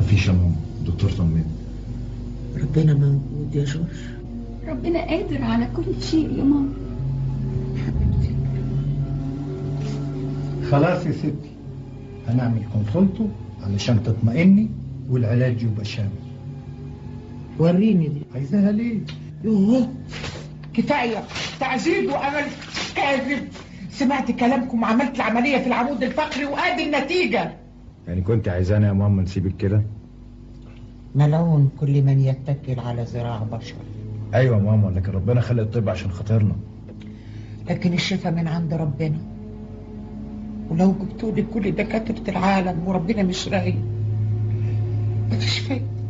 مفيش يا ماما الدكتور طمني ربنا موجود يا جورج ربنا قادر على كل شيء يا ماما خلاص يا ستي هنعمل كونسولتو علشان تطمئني والعلاج يبقى شامل وريني دي عايزاها ليه؟ يوه كفاية تعذيب وأمل كاذب سمعت كلامكم وعملت العملية في العمود الفقري وادي النتيجة يعني كنت عايزانا يا ماما نسيبك كده ملعون كل من يتكل على ذراع بشر ايوه يا ماما لكن ربنا خلق الطب عشان خاطرنا لكن الشفاء من عند ربنا ولو جبتوا لي كل دكاترة العالم وربنا مش راضي مفيش فايدة